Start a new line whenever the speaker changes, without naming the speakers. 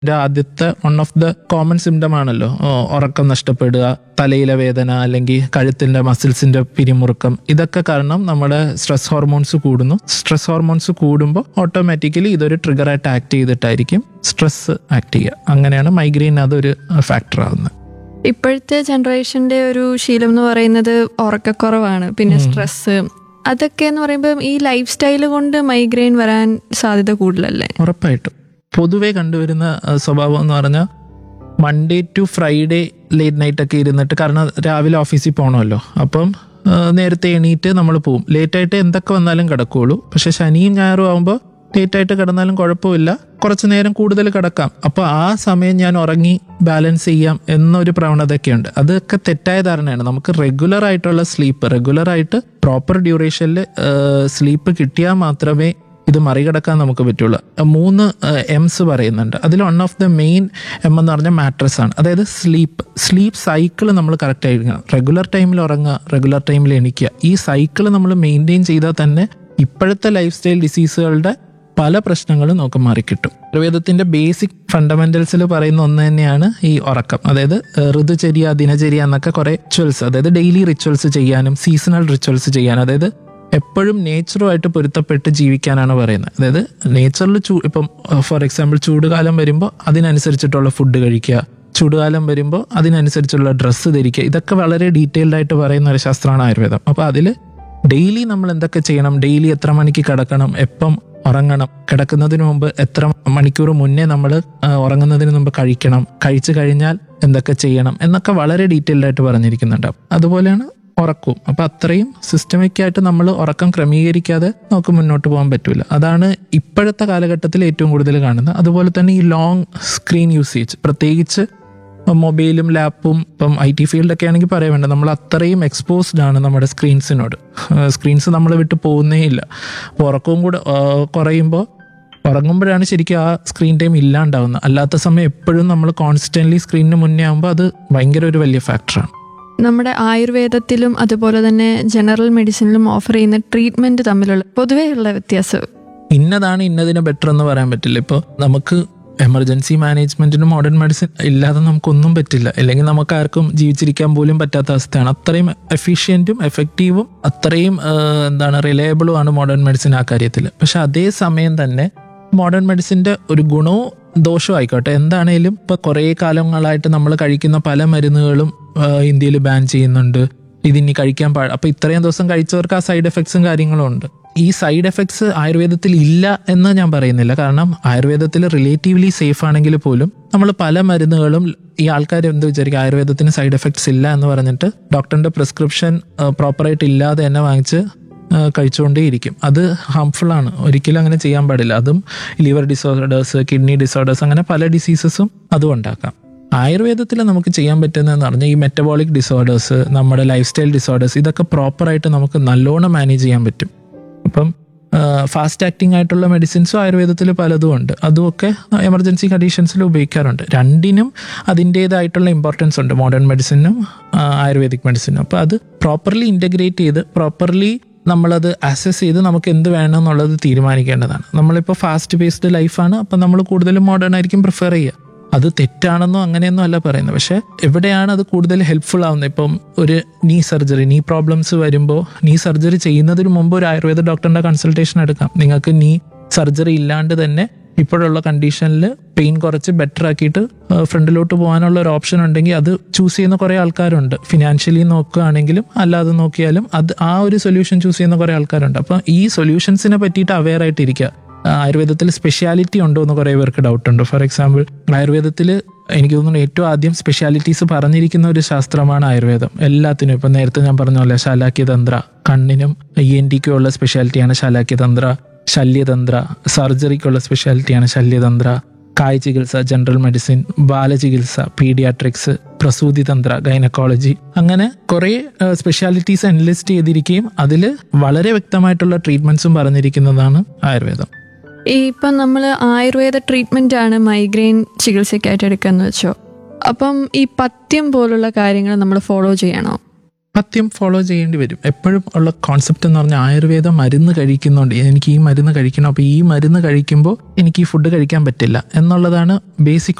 ഇതിന്റെ ആദ്യത്തെ one of the common symptom ആണല്ലോ ഓ, ഉറക്കം നഷ്ടപ്പെടുക തലയിലെ വേദന അല്ലെങ്കിൽ കഴുത്തിന്റെ മസിൽസിന്റെ പിരിമുറുക്കം ഇതൊക്കെ കാരണം നമ്മുടെ സ്ട്രെസ് ഹോർമോൺസ് കൂടുന്നു സ്ട്രെസ് ഹോർമോൺസ് കൂടുമ്പോൾ ഓട്ടോമാറ്റിക്കലി ഇതൊരു ട്രിഗർ ആയിട്ട് ആക്ട് ചെയ്തിട്ടായിരിക്കും സ്ട്രെസ് ആക്ട് ചെയ്യുക അങ്ങനെയാണ് മൈഗ്രെയിൻ അതൊരു ഫാക്ടർ ആവുന്നത്
ഇപ്പോഴത്തെ ജനറേഷന്റെ ഒരു ശീലം എന്ന് പറയുന്നത് ഉറക്കക്കുറവാണ് പിന്നെ സ്ട്രെസ് അതൊക്കെ എന്ന് പറയുമ്പോൾ ഈ ലൈഫ് സ്റ്റൈൽ കൊണ്ട് മൈഗ്രെയിൻ വരാൻ സാധ്യത കൂടുതലല്ലേ
ഉറപ്പായിട്ടും പൊതുവെ കണ്ടുവരുന്ന ആ, സ്വഭാവം എന്ന് പറഞ്ഞാൽ Monday to Friday late night ഒക്കെ ഇരുന്നിട്ട് കാരണം രാവിലെ ഓഫീസിൽ പോകണമല്ലോ അപ്പം ആ, നേരത്തെ എണീറ്റ് നമ്മൾ പോവും ലേറ്റായിട്ട് എന്തൊക്കെ വന്നാലും കിടക്കുകയുള്ളൂ പക്ഷെ ശനിയും ഞായറും ആകുമ്പോൾ ലേറ്റായിട്ട് കിടന്നാലും കുഴപ്പമില്ല കുറച്ച് നേരം കൂടുതൽ കിടക്കാം അപ്പോൾ ആ സമയം ഞാൻ ഉറങ്ങി ബാലൻസ് ചെയ്യാം എന്നൊരു പ്രവണതയൊക്കെയുണ്ട് അതൊക്കെ തെറ്റായ ധാരണയാണ് നമുക്ക് റെഗുലർ ആയിട്ടുള്ള സ്ലീപ്പ് റെഗുലർ ആയിട്ട് പ്രോപ്പർ ഡ്യൂറേഷനിൽ സ്ലീപ്പ് കിട്ടിയാൽ മാത്രമേ ഇത് മറികടക്കാൻ നമുക്ക് പറ്റുള്ളൂ മൂന്ന് എംസ് പറയുന്നുണ്ട് അതിൽ one of the main M എന്ന് പറഞ്ഞാൽ മാട്രസ് ആണ് അതായത് സ്ലീപ്പ് സ്ലീപ്പ് സൈക്കിൾ നമ്മൾ കറക്റ്റ് ആയിരിക്കണം റെഗുലർ ടൈമിൽ ഉറങ്ങുക റെഗുലർ ടൈമിൽ എണീക്കുക ഈ സൈക്കിൾ നമ്മൾ മെയിൻറ്റെയിൻ ചെയ്താൽ തന്നെ ഇപ്പോഴത്തെ ലൈഫ് സ്റ്റൈൽ ഡിസീസുകളുടെ പല പ്രശ്നങ്ങളും നമുക്ക് മാറിക്കിട്ടും ആയുർവേദത്തിന്റെ ബേസിക് ഫണ്ടമെന്റൽസിൽ പറയുന്ന ഒന്ന് തന്നെയാണ് ഈ ഉറക്കം അതായത് ഏഹ്, ഋതുചര്യ ദിനചര്യ എന്നൊക്കെ കുറെ റിച്വൽസ് അതായത് ഡെയിലി റിച്വൽസ് ചെയ്യാനും സീസണൽ റിച്വൽസ് ചെയ്യാനും അതായത് എപ്പോഴും നേച്ചറുമായിട്ട് പൊരുത്തപ്പെട്ട് ജീവിക്കാനാണ് പറയുന്നത് അതായത് നേച്ചറിൽ ചൂ ഇപ്പം ഫോർ എക്സാമ്പിൾ ചൂടുകാലം വരുമ്പോൾ അതിനനുസരിച്ചിട്ടുള്ള ഫുഡ് കഴിക്കുക ചൂടുകാലം വരുമ്പോൾ അതിനനുസരിച്ചുള്ള ഡ്രസ്സ് ധരിക്കുക ഇതൊക്കെ വളരെ ഡീറ്റെയിൽഡ് ആയിട്ട് പറയുന്ന ഒരു ശാസ്ത്രമാണ് ആയുർവേദം അപ്പോൾ അതിൽ ഡെയിലി നമ്മൾ എന്തൊക്കെ ചെയ്യണം ഡെയിലി എത്ര മണിക്ക് കിടക്കണം എപ്പം ഉറങ്ങണം കിടക്കുന്നതിന് മുമ്പ് എത്ര മണിക്കൂർ മുന്നേ നമ്മൾ ഉറങ്ങുന്നതിന് മുമ്പ് കഴിക്കണം കഴിച്ചു കഴിഞ്ഞാൽ എന്തൊക്കെ ചെയ്യണം എന്നൊക്കെ വളരെ ഡീറ്റെയിൽഡ് ആയിട്ട് പറഞ്ഞിരിക്കുന്നുണ്ട് അതുപോലെയാണ് ഉറക്കവും അപ്പൊ അത്രയും സിസ്റ്റമിക് ആയിട്ട് നമ്മൾ ഉറക്കം ക്രമീകരിക്കാതെ നമുക്ക് മുന്നോട്ട് പോകാൻ പറ്റൂല അതാണ് ഇപ്പോഴത്തെ കാലഘട്ടത്തിൽ ഏറ്റവും കൂടുതൽ കാണുന്നത് അതുപോലെ തന്നെ ഈ ലോങ് സ്ക്രീൻ യൂസേജ് പ്രത്യേകിച്ച് മൊബൈലും ലാപ്പും ഇപ്പം ഐ ടി ഫീൽഡൊക്കെ ആണെങ്കിൽ പറയാൻ വേണ്ട നമ്മൾ അത്രയും എക്സ്പോസ്ഡ് ആണ് നമ്മുടെ സ്ക്രീൻസിനോട് സ്ക്രീൻസ് നമ്മളെ വിട്ട് പോകുന്നേ ഇല്ല അപ്പോൾ ഉറക്കവും കൂടെ ആ, കുറയുമ്പോൾ ഉറങ്ങുമ്പോഴാണ് ശരിക്കും ആ സ്ക്രീൻ ടൈം ഇല്ലാണ്ടാവുന്നത് അല്ലാത്ത സമയം എപ്പോഴും നമ്മൾ കോൺസ്റ്റന്റ്ലി സ്ക്രീനിന് മുന്നേ ആകുമ്പോൾ അത് ഭയങ്കര ഒരു വലിയ ഫാക്ടറാണ്
നമ്മുടെ ആയുർവേദത്തിലും അതുപോലെ തന്നെ ജനറൽ മെഡിസിനിലും ഓഫർ ചെയ്യുന്ന ട്രീറ്റ്മെന്റ് തമ്മിലുള്ള പൊതുവെയുള്ള വ്യത്യാസം
ഇന്നതാണ് ഇന്നതിന് ബെറ്റർ എന്ന് പറയാൻ പറ്റില്ല ഇപ്പോൾ നമുക്ക് എമർജൻസി മാനേജ്മെന്റിന് മോഡേൺ മെഡിസിൻ ഇല്ലാതെ നമുക്കൊന്നും പറ്റില്ല അല്ലെങ്കിൽ നമുക്ക് ആർക്കും ജീവിച്ചിരിക്കാൻ പോലും പറ്റാത്ത അവസ്ഥയാണ് അത്രയും എഫിഷ്യൻറ്റും എഫക്റ്റീവും അത്രയും ആ, എന്താണ് റിലയബിളും ആണ് മോഡേൺ മെഡിസിൻ ആ കാര്യത്തിൽ പക്ഷെ അതേ സമയം തന്നെ മോഡേൺ മെഡിസിന്റെ ഒരു ഗുണവും ദോഷവും ആയിക്കോട്ടെ എന്താണേലും ഇപ്പൊ കുറേ കാലങ്ങളായിട്ട് നമ്മൾ കഴിക്കുന്ന പല മരുന്നുകളും ഇന്ത്യയിൽ ബാൻ ചെയ്യുന്നുണ്ട് ഇതിനി കഴിക്കാൻ പാടില്ല അപ്പൊ ഇത്രയും ദിവസം കഴിച്ചവർക്ക് ആ സൈഡ് എഫക്ട്സും കാര്യങ്ങളും ഉണ്ട് ഈ സൈഡ് എഫക്ട്സ് ആയുർവേദത്തിൽ ഇല്ല എന്ന് ഞാൻ പറയുന്നില്ല കാരണം ആയുർവേദത്തിൽ റിലേറ്റീവ്ലി സേഫ് ആണെങ്കിൽ പോലും നമ്മൾ പല മരുന്നുകളും ഈ ആൾക്കാർ എന്ത് വിചാരിക്കും ആയുർവേദത്തിന് സൈഡ് എഫക്ട്സ് ഇല്ല എന്ന് പറഞ്ഞിട്ട് ഡോക്ടറിന്റെ പ്രിസ്ക്രിപ്ഷൻ പ്രോപ്പറായിട്ട് ഇല്ലാതെ തന്നെ വാങ്ങിച്ച് ആ, കഴിച്ചുകൊണ്ടേയിരിക്കും അത് ഹാംഫുൾ ആണ് ഒരിക്കലും അങ്ങനെ ചെയ്യാൻ പാടില്ല അതും ലിവർ ഡിസോർഡേഴ്സ് കിഡ്നി ഡിസോർഡേഴ്സ് അങ്ങനെ പല ഡിസീസസും അതും ഉണ്ടാക്കാം ആയുർവേദത്തിൽ നമുക്ക് ചെയ്യാൻ പറ്റുന്നതെന്ന് പറഞ്ഞാൽ ഈ മെറ്റബോളിക് ഡിസോർഡേഴ്സ് നമ്മുടെ ലൈഫ് സ്റ്റൈൽ ഡിസോർഡേഴ്സ് ഇതൊക്കെ പ്രോപ്പറായിട്ട് നമുക്ക് നല്ലോണം മാനേജ് ചെയ്യാൻ പറ്റും ഇപ്പം ഫാസ്റ്റ് ആക്ടിങ് ആയിട്ടുള്ള മെഡിസിൻസും ആയുർവേദത്തിൽ പലതും ഉണ്ട് അതുമൊക്കെ എമർജൻസി കണ്ടീഷൻസിൽ ഉപയോഗിക്കാറുണ്ട് രണ്ടിനും അതിൻ്റേതായിട്ടുള്ള ഇമ്പോർട്ടൻസ് ഉണ്ട് മോഡേൺ മെഡിസിനും ആയുർവേദിക് മെഡിസിനും അപ്പോൾ അത് പ്രോപ്പർലി ഇൻ്റഗ്രേറ്റ് ചെയ്ത് പ്രോപ്പർലി നമ്മളത് അസസ് ചെയ്ത് നമുക്ക് എന്ത് വേണം എന്നുള്ളത് തീരുമാനിക്കേണ്ടതാണ് നമ്മളിപ്പോൾ ഫാസ്റ്റ് ബേസ്ഡ് ലൈഫാണ് അപ്പം നമ്മൾ കൂടുതലും മോഡേൺ ആയിരിക്കും പ്രിഫർ ചെയ്യുക അത് തെറ്റാണെന്നോ അങ്ങനെയൊന്നും അല്ല പറയുന്നത് പക്ഷെ എവിടെയാണ് അത് കൂടുതൽ ഹെൽപ്ഫുൾ ആവുന്നത് ഇപ്പം ഒരു നീ സർജറി നീ പ്രോബ്ലംസ് വരുമ്പോൾ നീ സർജറി ചെയ്യുന്നതിന് മുമ്പ് ഒരു ആയുർവേദ ഡോക്ടറിന്റെ കൺസൾട്ടേഷൻ എടുക്കാം നിങ്ങൾക്ക് നീ സർജറി ഇല്ലാണ്ട് തന്നെ ഇപ്പോഴുള്ള കണ്ടീഷനിൽ പെയിൻ കുറച്ച് ബെറ്റർ ആക്കിയിട്ട് ഫ്രണ്ടിലോട്ട് പോകാനുള്ള ഒരു ഓപ്ഷൻ ഉണ്ടെങ്കിൽ അത് ചൂസ് ചെയ്യുന്ന കുറേ ആൾക്കാരുണ്ട് ഫിനാൻഷ്യലി നോക്കുകയാണെങ്കിലും അല്ലാതെ നോക്കിയാലും അത് ആ ഒരു സൊല്യൂഷൻ ചൂസ് ചെയ്യുന്ന കുറേ ആൾക്കാരുണ്ട് അപ്പം ഈ സൊല്യൂഷൻസിനെ പറ്റിയിട്ട് അവെയർ ആയിട്ടിരിക്കുക ആയുർവേദത്തിൽ സ്പെഷ്യാലിറ്റി ഉണ്ടോ എന്ന് കുറേ പേർക്ക് ഡൗട്ട് ഉണ്ട് ഫോർ എക്സാമ്പിൾ ആയുർവേദത്തിൽ എനിക്ക് തോന്നുന്നു ഏറ്റവും ആദ്യം സ്പെഷ്യാലിറ്റീസ് പറഞ്ഞിരിക്കുന്ന ഒരു ശാസ്ത്രമാണ് ആയുർവേദം എല്ലാത്തിനും ഇപ്പം നേരത്തെ ഞാൻ പറഞ്ഞ പോലെ ശാലാക്യതന്ത്ര കണ്ണിനും ഇ എൻ ടിക്കും ഉള്ള സ്പെഷ്യാലിറ്റിയാണ് ശാലാക്യതന്ത്ര ശല്യതന്ത്ര സർജറിക്കുള്ള സ്പെഷ്യാലിറ്റിയാണ് ശല്യതന്ത്ര കായ് ചികിത്സ ജനറൽ മെഡിസിൻ ബാലചികിത്സ പീഡിയാട്രിക്സ് പ്രസൂതി തന്ത്ര ഗൈനക്കോളജി അങ്ങനെ കുറേ സ്പെഷ്യാലിറ്റീസ് എൻലിസ്റ്റ് ചെയ്തിരിക്കുകയും അതിൽ വളരെ വ്യക്തമായിട്ടുള്ള ട്രീറ്റ്മെന്റ്സും പറഞ്ഞിരിക്കുന്നതാണ് ആയുർവേദം
ഈ ഇപ്പം നമ്മൾ ആയുർവേദ ട്രീറ്റ്മെന്റ് ആണ് മൈഗ്രെയിൻ ചികിത്സയ്ക്കായിട്ട് എടുക്കാന്ന് വെച്ചോ അപ്പം ഈ പഥ്യം പോലുള്ള കാര്യങ്ങൾ നമ്മൾ ഫോളോ ചെയ്യണോ
പഥ്യം ഫോളോ ചെയ്യേണ്ടി വരും എപ്പോഴും ഉള്ള കോൺസെപ്റ്റ് എന്ന് പറഞ്ഞാൽ ആയുർവേദ മരുന്ന് കഴിക്കുന്നുണ്ട് എനിക്ക് ഈ മരുന്ന് കഴിക്കണം അപ്പോൾ ഈ മരുന്ന് കഴിക്കുമ്പോൾ എനിക്ക് ഈ ഫുഡ് കഴിക്കാൻ പറ്റില്ല എന്നുള്ളതാണ് ബേസിക്